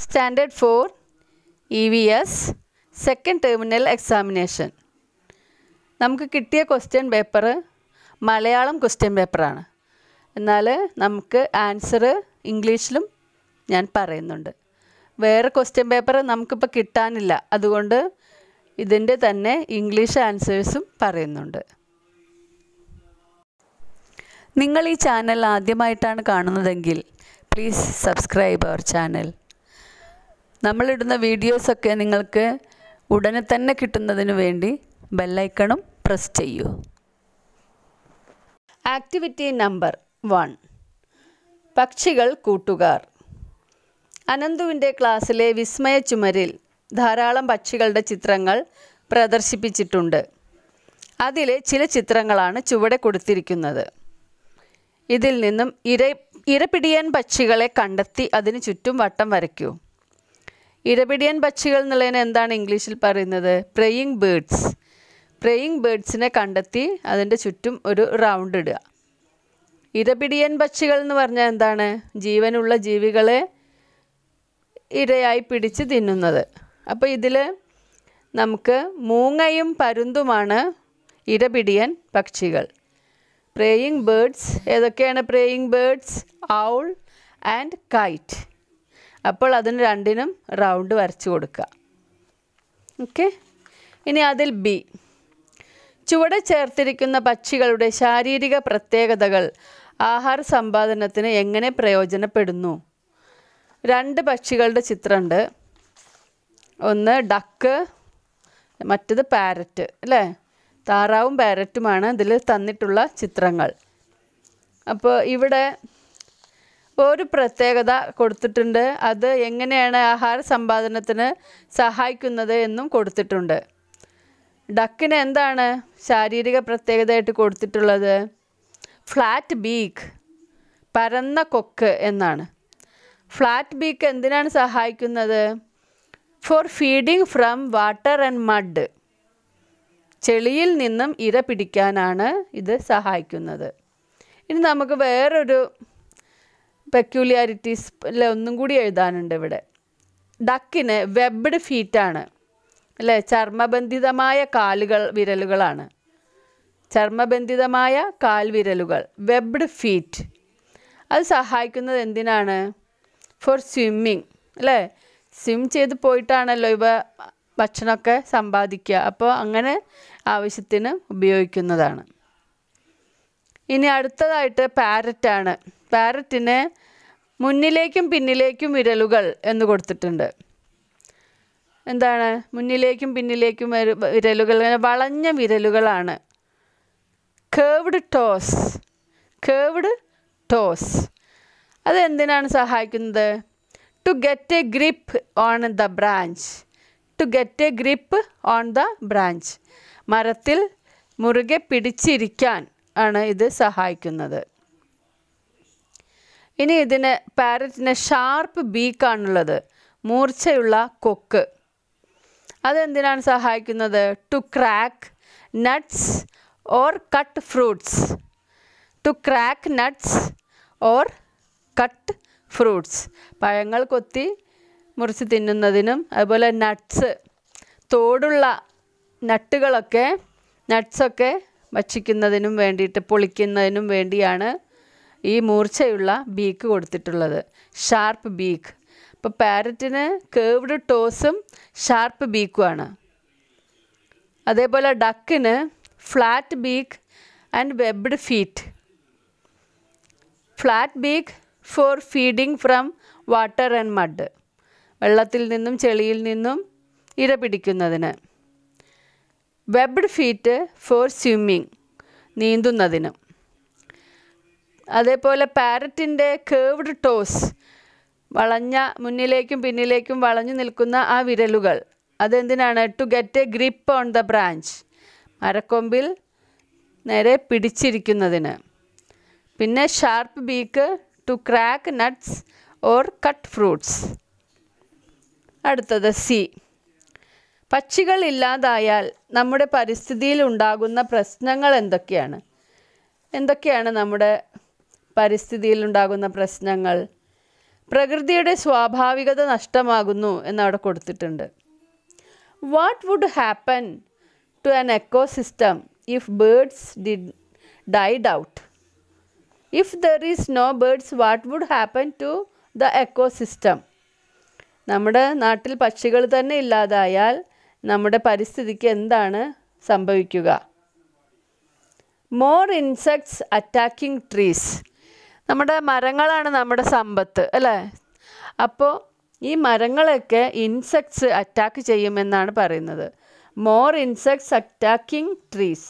standard four E V S second terminal examination നമുക്ക് കിട്ടിയ question paper Malayalam question പേപ്പറാണ് എന്നാൽ നമുക്ക് ആൻസർ ഇംഗ്ലീഷിലും ഞാൻ പറയുന്നുണ്ട് വേറെ ക്വസ്റ്റ്യൻ പേപ്പർ നമുക്കിപ്പോൾ കിട്ടാനില്ല അതുകൊണ്ട് ഇതിൻ്റെ തന്നെ ഇംഗ്ലീഷ് ആൻസേഴ്സും പറയുന്നുണ്ട് നിങ്ങൾ ഈ ചാനൽ ആദ്യമായിട്ടാണ് കാണുന്നതെങ്കിൽ പ്ലീസ് സബ്സ്ക്രൈബ് അവർ ചാനൽ നമ്മളിടുന്ന വീഡിയോസൊക്കെ നിങ്ങൾക്ക് ഉടനെ തന്നെ കിട്ടുന്നതിന് വേണ്ടി ബെല്ലൈക്കണും പ്രസ് ചെയ്യൂ ആക്ടിവിറ്റി നമ്പർ വൺ പക്ഷികൾ കൂട്ടുകാർ അനന്തുവിൻ്റെ ക്ലാസ്സിലെ വിസ്മയ ചുമരിൽ ധാരാളം പക്ഷികളുടെ ചിത്രങ്ങൾ പ്രദർശിപ്പിച്ചിട്ടുണ്ട് അതിലെ ചില ചിത്രങ്ങളാണ് ചുവടെ കൊടുത്തിരിക്കുന്നത് ഇതിൽ നിന്നും ഇര ഇരപിടിയൻ പക്ഷികളെ കണ്ടെത്തി അതിന് ചുറ്റും വട്ടം വരയ്ക്കൂ ഇരപിടിയൻ പക്ഷികൾ എന്നുള്ളതിന് എന്താണ് ഇംഗ്ലീഷിൽ പറയുന്നത് പ്രേയിങ് ബേഡ്സ് പ്രേയിങ് ബേഡ്സിനെ കണ്ടെത്തി അതിൻ്റെ ചുറ്റും ഒരു റൗണ്ട് ഇടുക ഇരപിടിയൻ പക്ഷികൾ എന്ന് പറഞ്ഞാൽ എന്താണ് ജീവനുള്ള ജീവികളെ ഇരയായി പിടിച്ച് തിന്നുന്നത് അപ്പോൾ ഇതിൽ നമുക്ക് മൂങ്ങയും പരുന്തുമാണ് ഇരപിടിയൻ പക്ഷികൾ പ്രേയിങ് ബേഡ്സ് ഏതൊക്കെയാണ് preying birds owl and kite അപ്പോൾ അതിന് രണ്ടിനും റൗണ്ട് വരച്ചു കൊടുക്കുക ഓക്കെ ഇനി അതിൽ ബി ചുവടെ ചേർത്തിരിക്കുന്ന പക്ഷികളുടെ ശാരീരിക പ്രത്യേകതകൾ ആഹാര സമ്പാദനത്തിന് എങ്ങനെ പ്രയോജനപ്പെടുന്നു രണ്ട് പക്ഷികളുടെ ചിത്രമുണ്ട് ഒന്ന് ഡക്ക് മറ്റത് പാരറ്റ് അല്ലേ താറാവും പാരറ്റുമാണ് ഇതിൽ തന്നിട്ടുള്ള ചിത്രങ്ങൾ അപ്പോൾ ഇവിടെ ഒരു പ്രത്യേകത കൊടുത്തിട്ടുണ്ട് അത് എങ്ങനെയാണ് ആഹാര സമ്പാദനത്തിന് സഹായിക്കുന്നത് എന്നും കൊടുത്തിട്ടുണ്ട് ഡക്കിന് എന്താണ് ശാരീരിക പ്രത്യേകതയായിട്ട് കൊടുത്തിട്ടുള്ളത് ഫ്ലാറ്റ് ബീക്ക് പരന്ന കൊക്ക് എന്നാണ് ഫ്ലാറ്റ് ബീക്ക് എന്തിനാണ് സഹായിക്കുന്നത് for feeding from water and mud ചെളിയിൽ നിന്നും ഇര പിടിക്കാനാണ് ഇത് സഹായിക്കുന്നത് ഇനി നമുക്ക് വേറൊരു പെക്യുലിയാരിറ്റീസ് ഒന്നും കൂടി എഴുതാനുണ്ട് ഇവിടെ ഡക്കിന് വെബ്ഡ് ഫീറ്റാണ് അല്ലേ ചർമ്മബന്ധിതമായ കാലുകൾ വിരലുകളാണ് ചർമ്മബന്ധിതമായ കാൽവിരലുകൾ വെബ്ഡ് ഫീറ്റ് അത് സഹായിക്കുന്നത് എന്തിനാണ് ഫോർ സ്വിമ്മിങ് അല്ലേ സ്വിം ചെയ്ത് പോയിട്ടാണല്ലോ ഇവ ഭക്ഷണമൊക്കെ സമ്പാദിക്കുക അപ്പോൾ അങ്ങനെ ആവശ്യത്തിന് ഉപയോഗിക്കുന്നതാണ് ഇനി അടുത്തതായിട്ട് പാരറ്റാണ് പാരറ്റിന് മുന്നിലേക്കും പിന്നിലേക്കും വിരലുകൾ എന്ന് കൊടുത്തിട്ടുണ്ട് എന്താണ് മുന്നിലേക്കും പിന്നിലേക്കും വിര- വിരലുകൾ ഇങ്ങനെ വളഞ്ഞ വിരലുകളാണ് കേവ്ഡ് ടോസ് കേവ്ഡ് ടോസ് അതെന്തിനാണ് സഹായിക്കുന്നത് to get a grip on the branch to get a grip on the branch മരത്തിൽ മുറുകെ പിടിച്ചിരിക്കാൻ ആണ് ഇത് സഹായിക്കുന്നത് ഇനി ഇതിന് പാരറ്റിന് ഷാർപ്പ് ബീക്കാണുള്ളത് മൂർച്ചയുള്ള കൊക്ക് അതെന്തിനാണ് സഹായിക്കുന്നത് to crack nuts or cut fruits to crack nuts or cut fruits പഴങ്ങൾ കൊത്തി മുറിച്ച് തിന്നുന്നതിനും അതുപോലെ നട്ട്സ് തോടുള്ള നട്ടുകളൊക്കെ നട്ട്സൊക്കെ ഭക്ഷിക്കുന്നതിനും വേണ്ടിയിട്ട് പൊളിക്കുന്നതിനും വേണ്ടിയാണ് ഈ മൂർച്ചയുള്ള ബീക്ക് കൊടുത്തിട്ടുള്ളത് ഷാർപ്പ് ബീക്ക് അപ്പോൾ പാരറ്റിന് കേവ്ഡ് ടോസും ഷാർപ്പ് ബീക്കുമാണ് അതേപോലെ ഡക്കിന് flat beak and webbed feet flat beak for feeding from water and mud വെള്ളത്തിൽ നിന്നും ചെളിയിൽ നിന്നും ഇര പിടിക്കുന്നതിന് വെബ്ഡ് ഫീറ്റ് ഫോർ സ്വിമ്മിങ് നീന്തുന്നതിന് അതേപോലെ പാരറ്റിൻ്റെ കേവ്ഡ് ടോസ് വളഞ്ഞ മുന്നിലേക്കും പിന്നിലേക്കും വളഞ്ഞു നിൽക്കുന്ന ആ വിരലുകൾ അതെന്തിനാണ് to get a grip on the branch മരക്കൊമ്പിൽ നേരെ പിടിച്ചിരിക്കുന്നതിന് പിന്നെ sharp beak to crack nuts or cut fruits അടുത്തത് സി പക്ഷികൾ ഇല്ലാതായാൽ നമ്മുടെ പരിസ്ഥിതിയിൽ ഉണ്ടാകുന്ന പ്രശ്നങ്ങൾ എന്തൊക്കെയാണ് എന്തൊക്കെയാണ് നമ്മുടെ പരിസ്ഥിതിയിൽ ഉണ്ടാകുന്ന പ്രശ്നങ്ങൾ പ്രകൃതിയുടെ സ്വാഭാവികത നഷ്ടമാകുന്നു എന്നവിടെ കൊടുത്തിട്ടുണ്ട് what would happen to an ecosystem if birds did died out if there is no birds what would happen to the ecosystem നമ്മുടെ നാട്ടിൽ പക്ഷികൾ തന്നെ ഇല്ലാതായാൽ നമ്മുടെ പരിസ്ഥിതിക്ക് എന്താണ് സംഭവിക്കുക മോർ ഇൻസെക്ട്സ് അറ്റാക്കിംഗ് ട്രീസ് നമ്മുടെ മരങ്ങളാണ് നമ്മുടെ സമ്പത്ത് അല്ലേ അപ്പോൾ ഈ മരങ്ങളൊക്കെ ഇൻസെക്ട്സ് അറ്റാക്ക് ചെയ്യുമെന്നാണ് പറയുന്നത് മോർ ഇൻസെക്ട്സ് അറ്റാക്കിംഗ് ട്രീസ്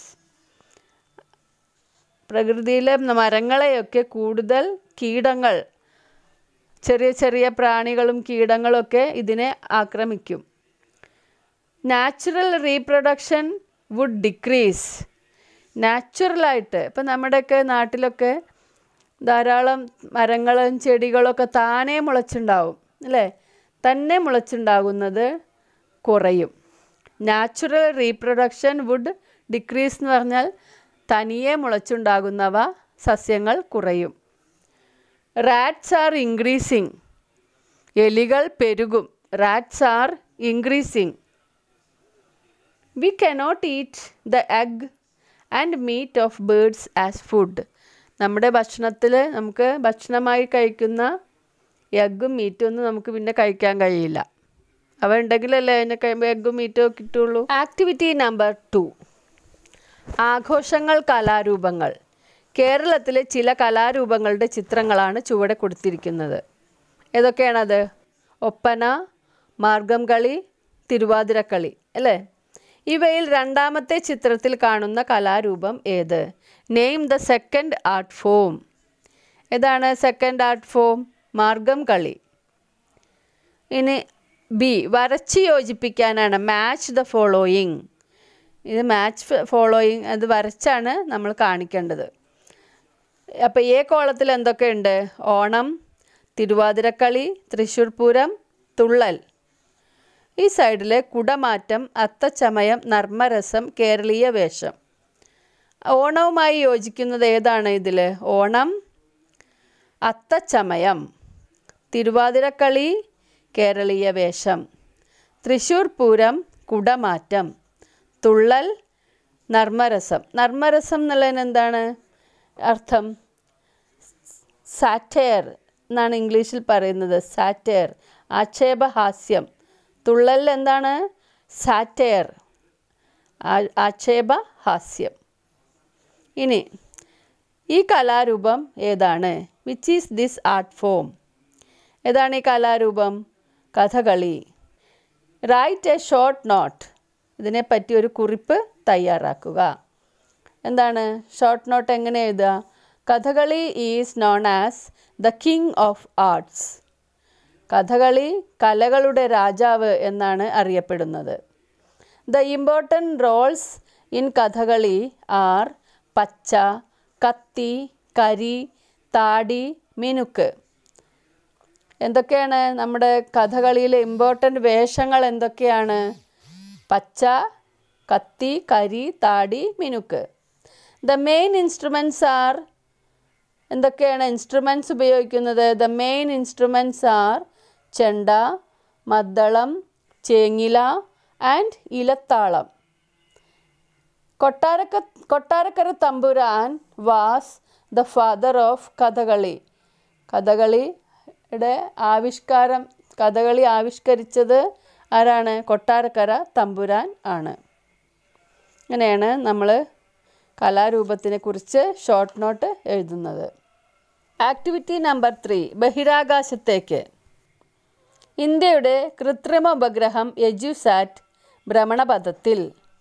പ്രകൃതിയിലെ മരങ്ങളെയൊക്കെ കൂടുതൽ കീടങ്ങൾ ചെറിയ ചെറിയ പ്രാണികളും കീടങ്ങളൊക്കെ ഇതിനെ ആക്രമിക്കും നാച്ചുറൽ റീപ്രൊഡക്ഷൻ വുഡ് ഡിക്രീസ് നാച്ചുറലായിട്ട് ഇപ്പം നമ്മുടെയൊക്കെ നാട്ടിലൊക്കെ ധാരാളം മരങ്ങളും ചെടികളൊക്കെ താനേ മുളച്ചുണ്ടാവും അല്ലേ തന്നെ മുളച്ചുണ്ടാകുന്നത് കുറയും നാച്ചുറൽ റീപ്രൊഡക്ഷൻ വുഡ് ഡിക്രീസ് എന്ന് പറഞ്ഞാൽ തനിയെ മുളച്ചുണ്ടാകുന്നവ സസ്യങ്ങൾ കുറയും റാറ്റ്സ് ആർ ഇൻക്രീസിങ് എലികൾ പെരുകും rats are increasing we cannot eat the egg and meat of birds as food നമ്മുടെ ഭക്ഷണത്തിൽ നമുക്ക് ഭക്ഷണമായി കഴിക്കുന്ന എഗ്ഗും മീറ്റും ഒന്നും നമുക്ക് പിന്നെ കഴിക്കാൻ കഴിയില്ല അവ ഉണ്ടെങ്കിലല്ലേ അതിനെ കഴിയുമ്പോൾ എഗ്ഗും മീറ്റും കിട്ടുള്ളൂ ആക്ടിവിറ്റി നമ്പർ ടു ആഘോഷങ്ങൾ കലാരൂപങ്ങൾ കേരളത്തിലെ ചില കലാരൂപങ്ങളുടെ ചിത്രങ്ങളാണ് ചുവടെ കൊടുത്തിരിക്കുന്നത് ഏതൊക്കെയാണത് ഒപ്പന മാർഗം കളി തിരുവാതിരക്കളി അല്ലേ ഇവയിൽ രണ്ടാമത്തെ ചിത്രത്തിൽ കാണുന്ന കലാരൂപം ഏത് name the second art form ഏതാണ് second art form Margam Kali ഇനി ബി വരച്ച് യോജിപ്പിക്കാനാണ് മാച്ച് ദ ഫോളോയിങ് ഇത് മാച്ച് ഫോളോയിങ് അത് വരച്ചാണ് നമ്മൾ കാണിക്കേണ്ടത് അപ്പോൾ എ കോളത്തിൽ എന്തൊക്കെയുണ്ട് ഓണം തിരുവാതിരക്കളി തൃശ്ശൂർ പൂരം തുള്ളൽ ഈ സൈഡിൽ കുടമാറ്റം അത്തച്ചമയം നർമ്മരസം കേരളീയ വേഷം ഓണവുമായി യോജിക്കുന്നത് ഏതാണ് ഇതിൽ ഓണം അത്തച്ചമയം തിരുവാതിരക്കളി കേരളീയ വേഷം തൃശ്ശൂർ പൂരം കുടമാറ്റം തുള്ളൽ നർമ്മരസം നർമ്മരസം എന്നുള്ളതിന് എന്താണ് അർത്ഥം സാറ്റയർ എന്നാണ് ഇംഗ്ലീഷിൽ പറയുന്നത് സാറ്റയർ ആക്ഷേപഹാസ്യം തുള്ളൽ എന്താണ് സാറ്റയർ ആക്ഷേപഹാസ്യം ഇനി ഈ കലാരൂപം ഏതാണ് which is this art form ഏതാണ് ഈ കലാരൂപം Kathakali write a short note ഇതിനെപ്പറ്റി ഒരു കുറിപ്പ് തയ്യാറാക്കുക എന്താണ് ഷോർട്ട് നോട്ട് എങ്ങനെ എഴുതുക Kathakali is known as the king of arts Kathakali കലകളുടെ രാജാവ് എന്നാണ് അറിയപ്പെടുന്നത് the important roles in Kathakali are Pacha Kathi Kari Thadi മിനുക്ക് എന്തൊക്കെയാണ് നമ്മുടെ കഥകളിയിലെ ഇമ്പോർട്ടൻ്റ് വേഷങ്ങൾ എന്തൊക്കെയാണ് പച്ച Kathi Kari Thadi Minukku the main instruments are എന്തൊക്കെയാണ് ഇൻസ്ട്രുമെൻറ്റ്സ് ഉപയോഗിക്കുന്നത് the main instruments are Chenda Maddalam Chengila and Ilathalam Kottarakkara Kottarakkara Thampuran was the father of Kathakali കഥകളിയുടെ ആവിഷ്കാരം കഥകളി ആവിഷ്കരിച്ചത് ആരാണ് കൊട്ടാരക്കര തമ്പുരാൻ ആണ് അങ്ങനെയാണ് നമ്മൾ കലാരൂപത്തിനെ കുറിച്ച് ഷോർട്ട് നോട്ട് എഴുതുന്നത് ആക്ടിവിറ്റി നമ്പർ ത്രീ ബഹിരാകാശത്തേക്ക് ഇന്ത്യയുടെ കൃത്രിമ ഉപഗ്രഹം എജുസാറ്റ് ഭ്രമണപഥത്തിൽ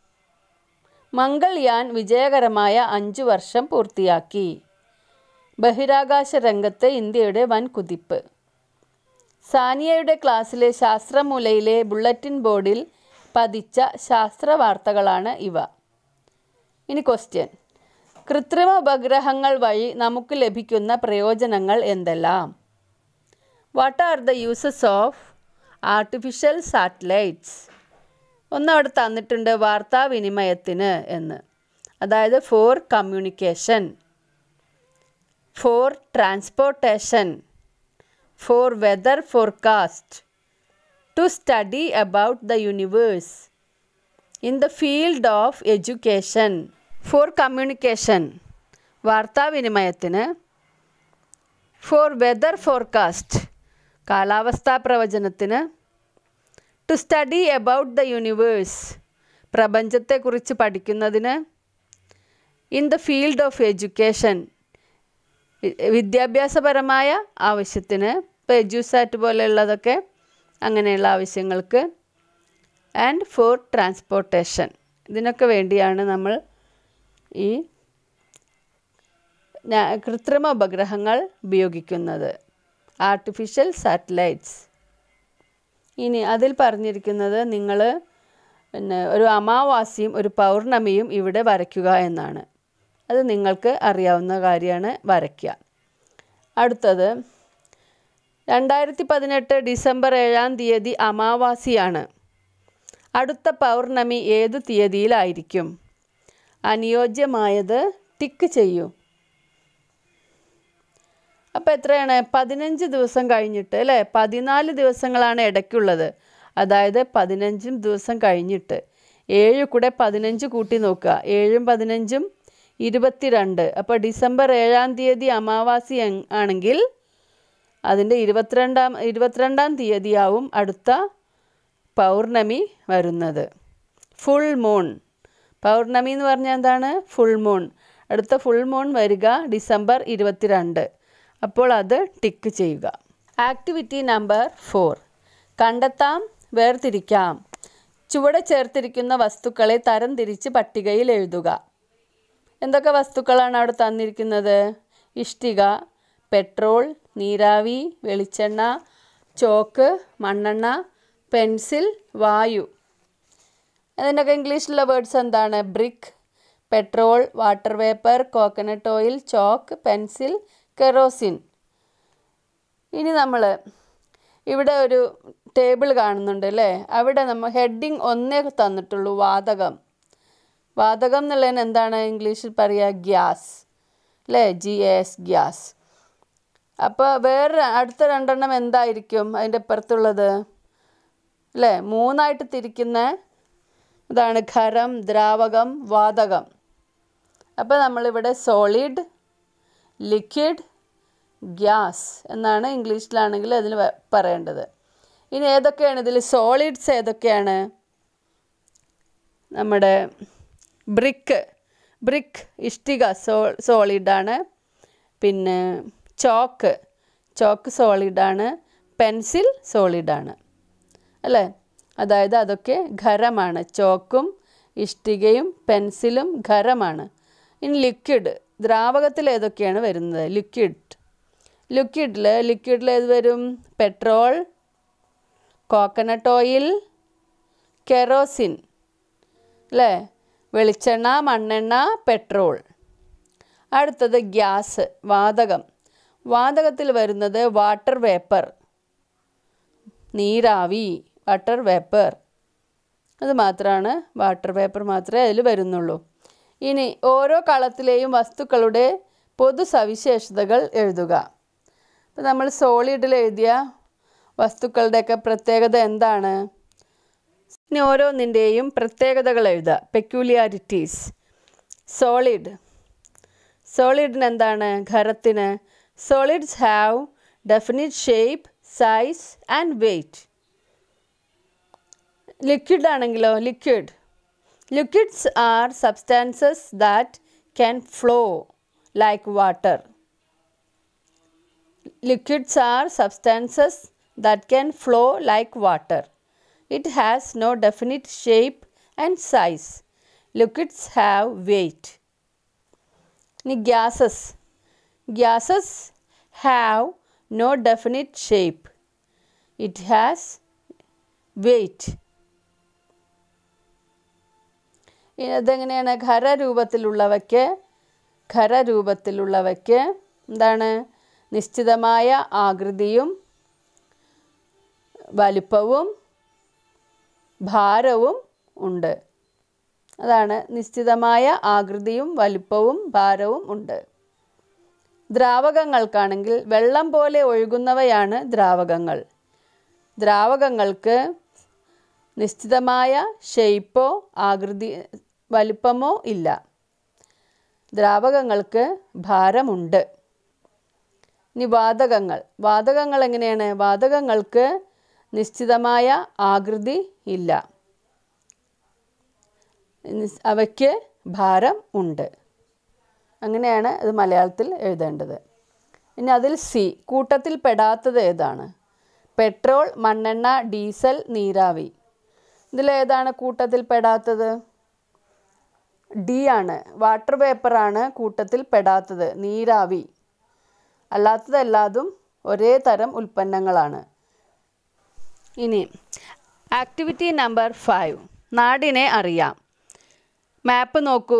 മംഗൾയാൻ വിജയകരമായ അഞ്ചു വർഷം പൂർത്തിയാക്കി ബഹിരാകാശ രംഗത്ത് ഇന്ത്യയുടെ വൻ കുതിപ്പ് സാനിയയുടെ ക്ലാസ്സിലെ ശാസ്ത്രമൂലയിലെ ബുള്ളറ്റിൻ ബോർഡിൽ പതിച്ച ശാസ്ത്ര വാർത്തകളാണ് ഇവ ഇനി ക്വസ്റ്റ്യൻ കൃത്രിമ ഉപഗ്രഹങ്ങൾ വഴി നമുക്ക് ലഭിക്കുന്ന പ്രയോജനങ്ങൾ എന്തെല്ലാം what are the uses of artificial satellites ഒന്ന് അവിടെ തന്നിട്ടുണ്ട് വാർത്താവിനിമയത്തിന് എന്ന് അതായത് for communication for transportation for weather forecast to study about the universe in the field of education for communication വാർത്താവിനിമയത്തിന് ഫോർ വെദർ ഫോർകാസ്റ്റ് കാലാവസ്ഥാ പ്രവചനത്തിന് to study about the universe പ്രപഞ്ചത്തെക്കുറിച്ച് പഠിക്കുന്നതിന് in the field of education വിദ്യാഭ്യാസപരമായ ആവശ്യത്തിന് ഇപ്പോൾ എഡ്യൂസാറ്റ് പോലെയുള്ളതൊക്കെ അങ്ങനെയുള്ള ആവശ്യങ്ങൾക്ക് ആൻഡ് ഫോർ ട്രാൻസ്പോർട്ടേഷൻ ഇതിനൊക്കെ വേണ്ടിയാണ് നമ്മൾ ഈ ന- കൃത്രിമ ഉപഗ്രഹങ്ങൾ ഉപയോഗിക്കുന്നത് ആർട്ടിഫിഷ്യൽ സാറ്റലൈറ്റ്സ് ഇനി അതിൽ പറഞ്ഞിരിക്കുന്നത് നിങ്ങൾ പിന്നെ ഒരു അമാവാസിയും ഒരു പൗർണമിയും ഇവിടെ വരയ്ക്കുക എന്നാണ് അത് നിങ്ങൾക്ക് അറിയാവുന്ന കാര്യമാണ് വരയ്ക്കുക അടുത്തത് രണ്ടായിരത്തി പതിനെട്ട് ഡിസംബർ ഏഴാം തീയതി അമാവാസിയാണ് അടുത്ത പൗർണമി ഏതു തീയതിയിലായിരിക്കും അനുയോജ്യമായത് ടിക്ക് ചെയ്യൂ അപ്പോൾ എത്രയാണ് പതിനഞ്ച് ദിവസം കഴിഞ്ഞിട്ട് അല്ലേ പതിനാല് ദിവസങ്ങളാണ് ഇടയ്ക്കുള്ളത് അതായത് പതിനഞ്ചും ദിവസം കഴിഞ്ഞിട്ട് ഏഴ് കൂടെ പതിനഞ്ച് കൂട്ടി നോക്കുക ഏഴും പതിനഞ്ചും ഇരുപത്തിരണ്ട് അപ്പോൾ ഡിസംബർ ഏഴാം തീയതി അമാവാസി എങ്- ആണെങ്കിൽ അതിൻ്റെ ഇരുപത്തിരണ്ടാം ഇരുപത്തിരണ്ടാം തീയതിയാവും അടുത്ത പൗർണമി വരുന്നത് ഫുൾ മൂൺ പൗർണമി എന്ന് പറഞ്ഞാൽ എന്താണ് ഫുൾ മൂൺ അടുത്ത ഫുൾ മൂൺ വരിക ഡിസംബർ ഇരുപത്തിരണ്ട് അപ്പോൾ അത് ടിക്ക് ചെയ്യുക ആക്ടിവിറ്റി നമ്പർ ഫോർ കണ്ടെത്താം വേർതിരിക്കാം ചുവടെ ചേർത്തിരിക്കുന്ന വസ്തുക്കളെ തരംതിരിച്ച് പട്ടികയിൽ എഴുതുക എന്തൊക്കെ വസ്തുക്കളാണ് അവിടെ തന്നിരിക്കുന്നത് ഇഷ്ടിക പെട്രോൾ നീരാവി വെളിച്ചെണ്ണ ചോക്ക് മണ്ണെണ്ണ പെൻസിൽ വായു അതിൻ്റെയൊക്കെ ഇംഗ്ലീഷിലുള്ള വേർഡ്സ് എന്താണ് brick petrol water vapour coconut oil chalk pencil kerosene ഇനി നമ്മൾ ഇവിടെ ഒരു ടേബിൾ കാണുന്നുണ്ട് അല്ലേ അവിടെ നമ്മൾ ഹെഡിങ് ഒന്നേ തന്നിട്ടുള്ളൂ വാതകം വാതകം എന്നുള്ളതിന് എന്താണ് ഇംഗ്ലീഷിൽ പറയുക ഗ്യാസ് അല്ലേ ജി എസ് ഗ്യാസ് അപ്പോൾ വേറെ അടുത്ത രണ്ടെണ്ണം എന്തായിരിക്കും അതിൻ്റെ അപ്പുറത്തുള്ളത് അല്ലേ മൂന്നായിട്ട് തിരിക്കുന്ന ഇതാണ് ഖരം ദ്രാവകം വാതകം അപ്പോൾ നമ്മളിവിടെ സോളിഡ് ലിക്വിഡ് ഗ്യാസ് എന്നാണ് ഇംഗ്ലീഷിലാണെങ്കിൽ അതിൽ വ- പറയേണ്ടത് ഇനി ഏതൊക്കെയാണ് ഇതിൽ സോളിഡ്സ് ഏതൊക്കെയാണ് നമ്മുടെ ബ്രിക്ക് ബ്രിക്ക് ഇഷ്ടിക സോ സോളിഡാണ് പിന്നെ ചോക്ക് ചോക്ക് സോളിഡാണ് പെൻസിൽ സോളിഡാണ് അല്ലേ അതായത് അതൊക്കെ ഖരമാണ് ചോക്കും ഇഷ്ടികയും പെൻസിലും ഖരമാണ് ഇനി ലിക്വിഡ് ദ്രാവകത്തിൽ ഏതൊക്കെയാണ് വരുന്നത് ലിക്വിഡ് ലിക്വിഡിൽ ലിക്വിഡിൽ ഏത് വരും പെട്രോൾ കോക്കനട്ട് ഓയിൽ കെറോസിൻ അല്ലേ വെളിച്ചെണ്ണ മണ്ണെണ്ണ പെട്രോൾ അടുത്തത് ഗ്യാസ് വാതകം വാതകത്തിൽ വരുന്നത് വാട്ടർ വേപ്പർ നീരാവി വാട്ടർ വേപ്പർ അത് മാത്രമാണ് വാട്ടർ വേപ്പർ മാത്രമേ അതിൽ വരുന്നുള്ളൂ ഇനി ഓരോ കളത്തിലെയും വസ്തുക്കളുടെ പൊതു സവിശേഷതകൾ എഴുതുക ഇപ്പം നമ്മൾ സോളിഡിൽ എഴുതിയ വസ്തുക്കളുടെയൊക്കെ പ്രത്യേകത എന്താണ് ഇനി ഓരോന്നിൻ്റെയും പ്രത്യേകതകൾ എഴുതുക പെക്യൂലിയാരിറ്റീസ് സോളിഡ് സോളിഡിന് എന്താണ് ഖരത്തിന് solids have definite shape size and weight liquid ആണെങ്കിലോ liquid liquids are substances that can flow like water liquids are substances that can flow like water it has no definite shape and size liquids have weight ഇനി gases gases have no definite shape it has weight ഇനി അതെങ്ങനെയാണ് ഖരരൂപത്തിലുള്ളവയ്ക്ക് ഖരരൂപത്തിലുള്ളവയ്ക്ക് എന്താണ് നിശ്ചിതമായ ആകൃതിയും വലിപ്പവും ഭാരവും ഉണ്ട് അതാണ് നിശ്ചിതമായ ആകൃതിയും വലിപ്പവും ഭാരവും ഉണ്ട് ദ്രാവകങ്ങൾക്കാണെങ്കിൽ വെള്ളം പോലെ ഒഴുകുന്നവയാണ് ദ്രാവകങ്ങൾ ദ്രാവകങ്ങൾക്ക് നിശ്ചിതമായ ഷെയ്പ്പോ ആകൃതി വലിപ്പമോ ഇല്ല ദ്രാവകങ്ങൾക്ക് ഭാരമുണ്ട് ഇനി വാതകങ്ങൾ വാതകങ്ങൾ എങ്ങനെയാണ് വാതകങ്ങൾക്ക് നിശ്ചിതമായ ആകൃതി ഇല്ല നിസ്- അവയ്ക്ക് ഭാരം ഉണ്ട് അങ്ങനെയാണ് ഇത് മലയാളത്തിൽ എഴുതേണ്ടത് ഇനി അതിൽ സി കൂട്ടത്തിൽ പെടാത്തത് ഏതാണ് പെട്രോൾ മണ്ണെണ്ണ ഡീസൽ നീരാവി ഇതിലേതാണ് കൂട്ടത്തിൽ പെടാത്തത് ഡി ആണ് വാട്ടർ വേപ്പറാണ് കൂട്ടത്തിൽ പെടാത്തത് നീരാവി അല്ലാത്തതെല്ലാതും ഒരേ തരം ഉൽപ്പന്നങ്ങളാണ് ഇനി ആക്ടിവിറ്റി നമ്പർ ഫൈവ് നാടിനെ അറിയാം മാപ്പ് നോക്കൂ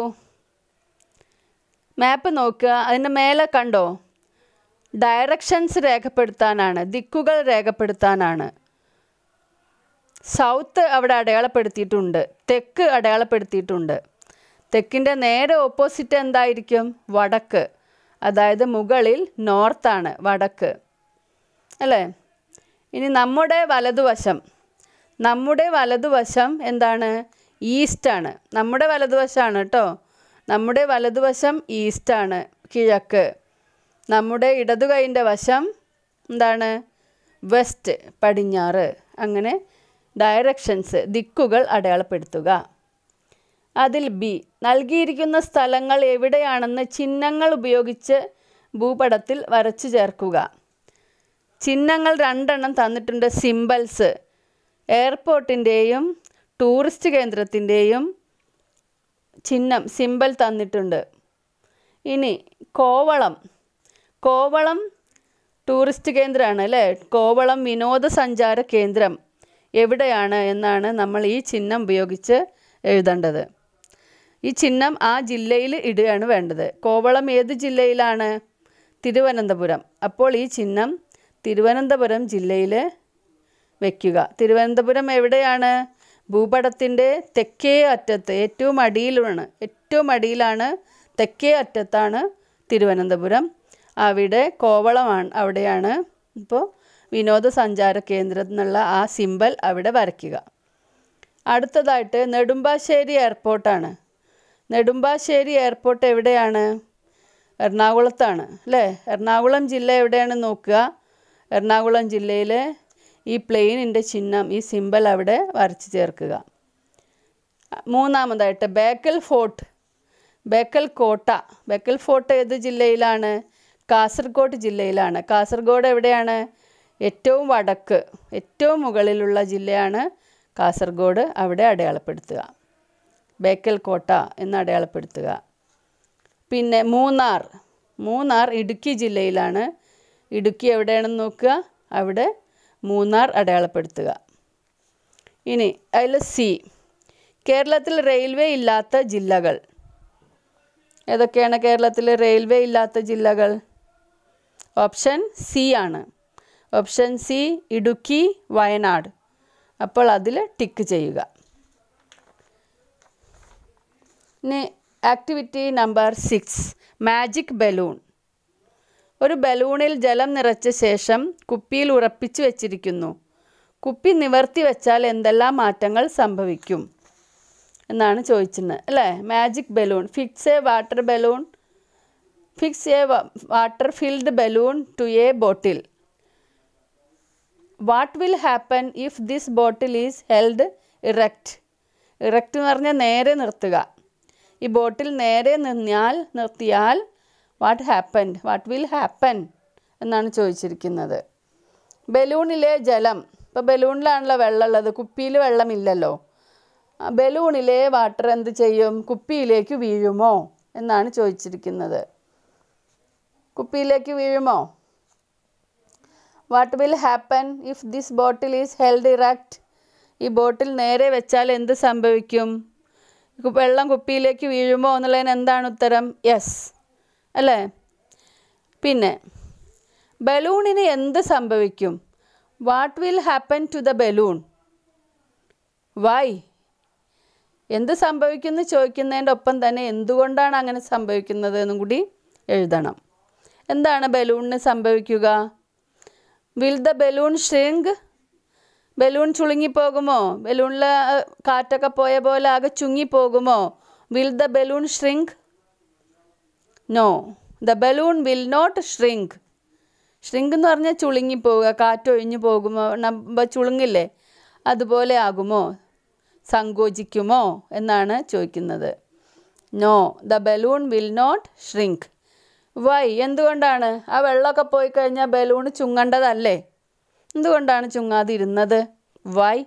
മാപ്പ് നോക്കുക അതിൻ്റെ മേലെ കണ്ടോ ഡയറക്ഷൻസ് രേഖപ്പെടുത്താനാണ് ദിക്കുകൾ രേഖപ്പെടുത്താനാണ് സൗത്ത് അവിടെ അടയാളപ്പെടുത്തിയിട്ടുണ്ട് തെക്ക് അടയാളപ്പെടുത്തിയിട്ടുണ്ട് തെക്കിൻ്റെ നേരെ ഓപ്പോസിറ്റ് എന്തായിരിക്കും വടക്ക് അതായത് മുകളിൽ നോർത്താണ് വടക്ക് അല്ലേ ഇനി നമ്മുടെ വലതുവശം നമ്മുടെ വലതുവശം എന്താണ് ഈസ്റ്റാണ് നമ്മുടെ വലതുവശമാണ് കേട്ടോ നമ്മുടെ വലതുവശം ഈസ്റ്റാണ് കിഴക്ക് നമ്മുടെ ഇടതു കൈൻ്റെ വശം എന്താണ് വെസ്റ്റ് പടിഞ്ഞാറ് അങ്ങനെ ഡയറക്ഷൻസ് ദിക്കുകൾ അടയാളപ്പെടുത്തുക അതിൽ ബി നൽകിയിരിക്കുന്ന സ്ഥലങ്ങൾ എവിടെയാണെന്ന് ചിഹ്നങ്ങൾ ഉപയോഗിച്ച് ഭൂപടത്തിൽ വരച്ചു ചേർക്കുക ചിഹ്നങ്ങൾ രണ്ടെണ്ണം തന്നിട്ടുണ്ട് സിമ്പൽസ് എയർപോർട്ടിൻ്റെയും ടൂറിസ്റ്റ് കേന്ദ്രത്തിൻ്റെയും ചിഹ്നം സിമ്പൽ തന്നിട്ടുണ്ട് ഇനി കോവളം കോവളം ടൂറിസ്റ്റ് കേന്ദ്രമാണ് അല്ലേ കോവളം വിനോദസഞ്ചാര കേന്ദ്രം എവിടെയാണ് എന്നാണ് നമ്മൾ ഈ ചിഹ്നം ഉപയോഗിച്ച് എഴുതേണ്ടത് ഈ ചിഹ്നം ആ ജില്ലയിൽ ഇടുകയാണ് വേണ്ടത് കോവളം ഏത് ജില്ലയിലാണ് തിരുവനന്തപുരം അപ്പോൾ ഈ ചിഹ്നം തിരുവനന്തപുരം ജില്ലയിൽ വയ്ക്കുക തിരുവനന്തപുരം എവിടെയാണ് ഭൂപടത്തിൻ്റെ തെക്കേ അറ്റത്ത് ഏറ്റവും അടിയിലാണ് ഏറ്റവും അടിയിലാണ് തെക്കേ അറ്റത്താണ് തിരുവനന്തപുരം അവിടെ കോവളമാണ് അവിടെയാണ് ഇപ്പോൾ വിനോദസഞ്ചാര കേന്ദ്രം എന്നുള്ള ആ സിമ്പൽ അവിടെ വരയ്ക്കുക അടുത്തതായിട്ട് നെടുമ്പാശ്ശേരി എയർപോർട്ടാണ് നെടുമ്പാശ്ശേരി എയർപോർട്ട് എവിടെയാണ് എറണാകുളത്താണ് അല്ലേ എറണാകുളം ജില്ല എവിടെയാണ് നോക്കുക എറണാകുളം ജില്ലയിൽ ഈ പ്ലെയിനിൻ്റെ ചിഹ്നം ഈ സിമ്പൽ അവിടെ വരച്ച് ചേർക്കുക മൂന്നാമതായിട്ട് ബേക്കൽ ഫോർട്ട് ബേക്കൽ കോട്ട ബേക്കൽ ഫോർട്ട് ഏത് ജില്ലയിലാണ് കാസർഗോഡ് ജില്ലയിലാണ് കാസർഗോഡ് എവിടെയാണ് ഏറ്റവും വടക്ക് ഏറ്റവും മുകളിലുള്ള ജില്ലയാണ് കാസർഗോഡ് അവിടെ അടയാളപ്പെടുത്തുക ബേക്കൽ കോട്ട എന്ന് അടയാളപ്പെടുത്തുക പിന്നെ മൂന്നാർ മൂന്നാർ ഇടുക്കി ജില്ലയിലാണ് ഇടുക്കി എവിടെയാണെന്ന് നോക്കുക അവിടെ മൂന്നാർ അടയാളപ്പെടുത്തുക ഇനി അതിൽ സി കേരളത്തിൽ റെയിൽവേ ഇല്ലാത്ത ജില്ലകൾ ഏതൊക്കെയാണ് കേരളത്തിൽ റെയിൽവേ ഇല്ലാത്ത ജില്ലകൾ ഓപ്ഷൻ സി ആണ് ഓപ്ഷൻ സി ഇടുക്കി വയനാട് അപ്പോൾ അതിൽ ടിക്ക് ചെയ്യുക ഇനി activity number six magic balloon ഒരു ബലൂണിൽ ജലം നിറച്ച ശേഷം കുപ്പിയിൽ ഉറപ്പിച്ചു വെച്ചിരിക്കുന്നു കുപ്പി നിവർത്തി വെച്ചാൽ എന്തെല്ലാം മാറ്റങ്ങൾ സംഭവിക്കും എന്നാണ് ചോദിച്ചിരുന്നത് അല്ലേ magic balloon fix a water balloon fix a water filled balloon to a bottle what will happen if this bottle is held erect erect എന്ന് പറഞ്ഞാൽ നേരെ നിർത്തുക ഈ ബോട്ടിൽ നേരെ നിന്നാൽ നിർത്തിയാൽ what happen what will happen എന്നാണ് ചോദിച്ചിരിക്കുന്നത് ബലൂണിലെ ജലം ഇപ്പോൾ ബലൂണിലാണല്ലോ വെള്ളം ഉള്ളത് കുപ്പിയിൽ വെള്ളമില്ലല്ലോ ആ ബലൂണിലെ വാട്ടർ എന്ത് ചെയ്യും കുപ്പിയിലേക്ക് വീഴുമോ എന്നാണ് ചോദിച്ചിരിക്കുന്നത് കുപ്പിയിലേക്ക് വീഴുമോ what will happen if this bottle is held erect ഈ ബോട്ടിൽ നേരെ വെച്ചാൽ എന്ത് സംഭവിക്കും കു- വെള്ളം കുപ്പിയിലേക്ക് വീഴുമോ എന്നുള്ളതിന് എന്താണ് ഉത്തരം യെസ് അല്ലേ പിന്നെ ബലൂണിന് എന്ത് സംഭവിക്കും what will happen to the balloon why എന്ത് സംഭവിക്കുന്നു ചോദിക്കുന്നതിൻ്റെ ഒപ്പം തന്നെ എന്തുകൊണ്ടാണ് അങ്ങനെ സംഭവിക്കുന്നത് എന്നും കൂടി എഴുതണം എന്താണ് ബലൂണിന് സംഭവിക്കുക will the balloon shrink balloon ചുളുങ്ങിപ്പോകുമോ ബലൂണിൽ കാറ്റൊക്കെ പോയ പോലെ ആകെ ചുങ്ങിപ്പോകുമോ will the balloon shrink no the balloon will not shrink shrink എന്ന് പറഞ്ഞാൽ ചുളുങ്ങിപ്പോവുക കാറ്റൊഴിഞ്ഞു പോകുമോ നമ്മ ചുളുങ്ങില്ലേ അതുപോലെ ആകുമോ സങ്കോചിക്കുമോ എന്നാണ് ചോദിക്കുന്നത് no the balloon will not shrink why എന്തുകൊണ്ടാണ് ആ വെള്ളമൊക്കെ പോയി കഴിഞ്ഞാൽ ബലൂൺ ചുങ്ങേണ്ടതല്ലേ എന്തുകൊണ്ടാണ് ചുങ്ങാതിരുന്നത് why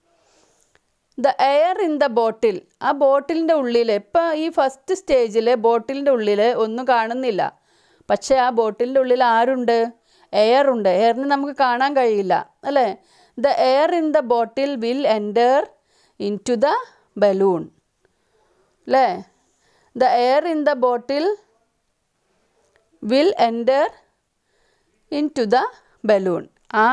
the air in the bottle ആ ബോട്ടിലിൻ്റെ ഉള്ളിൽ ഇപ്പം ഈ ഫസ്റ്റ് സ്റ്റേജിൽ ബോട്ടിലിൻ്റെ ഉള്ളിൽ ഒന്നും കാണുന്നില്ല പക്ഷേ ആ ബോട്ടിലിൻ്റെ ഉള്ളിൽ ആരുണ്ട് എയർ ഉണ്ട് എയറിന് നമുക്ക് കാണാൻ കഴിയില്ല അല്ലേ the air in the bottle will enter into the balloon അല്ലേ the air in the bottle will enter into the balloon ആ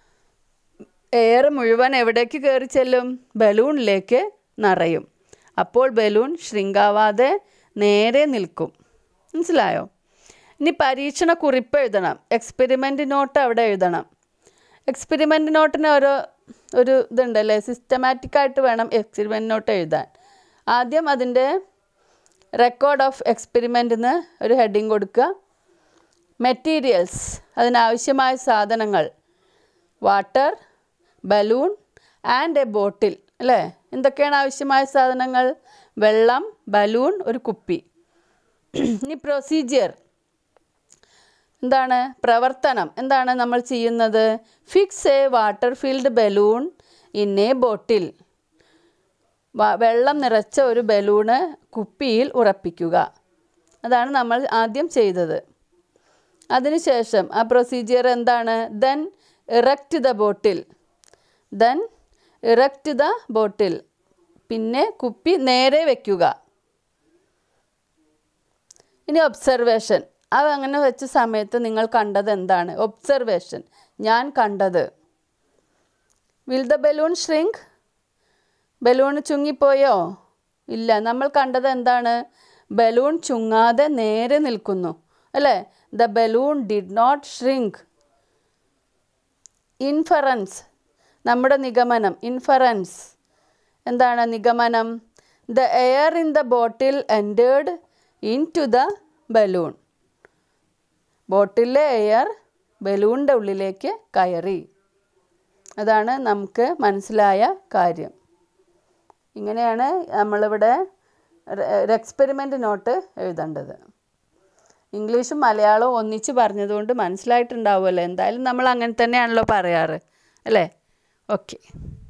എയർ മുഴുവൻ എവിടേക്ക് കയറി ചെല്ലും ബലൂണിലേക്ക് നിറയും അപ്പോൾ ബലൂൺ ശൃംഗാവാതെ നേരെ നിൽക്കും മനസ്സിലായോ ഇനി പരീക്ഷണ കുറിപ്പ് എഴുതണം എക്സ്പെരിമെൻ്റ് നോട്ട് അവിടെ എഴുതണം എക്സ്പെരിമെൻ്റ് നോട്ടിന് ഓരോ ഒരു ഇതുണ്ടല്ലേ സിസ്റ്റമാറ്റിക് ആയിട്ട് വേണം എക്സ്പെരിമെൻ്റ് നോട്ട് എഴുതാൻ ആദ്യം അതിൻ്റെ റെക്കോർഡ് ഓഫ് എക്സ്പെരിമെൻ്റ് എന്ന് ഒരു ഹെഡിങ് കൊടുക്കുക മെറ്റീരിയൽസ് അതിനാവശ്യമായ സാധനങ്ങൾ water balloon and a bottle അല്ലേ എന്തൊക്കെയാണ് ആവശ്യമായ സാധനങ്ങൾ വെള്ളം ബലൂൺ ഒരു കുപ്പി ഇനി പ്രൊസീജിയർ എന്താണ് പ്രവർത്തനം എന്താണ് നമ്മൾ ചെയ്യുന്നത് fix a water filled balloon in a bottle വെള്ളം നിറച്ച ഒരു ബലൂണ് കുപ്പിയിൽ ഉറപ്പിക്കുക അതാണ് നമ്മൾ ആദ്യം ചെയ്തത് അതിനുശേഷം ആ പ്രൊസീജിയർ എന്താണ് then erect the bottle then erect the bottle പിന്നെ കുപ്പി നേരെ വയ്ക്കുക ഇനി ഒബ്സർവേഷൻ അത് അങ്ങനെ വെച്ച സമയത്ത് നിങ്ങൾ കണ്ടത് എന്താണ് ഒബ്സർവേഷൻ ഞാൻ കണ്ടത് will the balloon shrink balloon ചുങ്ങിപ്പോയോ ഇല്ല നമ്മൾ കണ്ടത് എന്താണ് ബലൂൺ ചുങ്ങാതെ നേരെ നിൽക്കുന്നു അല്ലേ the balloon did not shrink inference നമ്മുടെ നിഗമനം ഇൻഫറൻസ് എന്താണ് നിഗമനം the air in the bottle entered into the balloon ബോട്ടിലെ എയർ ബലൂണിൻ്റെ ഉള്ളിലേക്ക് കയറി അതാണ് നമുക്ക് മനസ്സിലായ കാര്യം ഇങ്ങനെയാണ് നമ്മളിവിടെ ഒരു എക്സ്പെരിമെൻ്റ് നോട്ട് എഴുതേണ്ടത് ഇംഗ്ലീഷും മലയാളവും ഒന്നിച്ച് പറഞ്ഞതുകൊണ്ട് മനസ്സിലായിട്ടുണ്ടാവുമല്ലോ എന്തായാലും നമ്മൾ അങ്ങനെ തന്നെയാണല്ലോ പറയാറ് അല്ലേ ഓക്കെ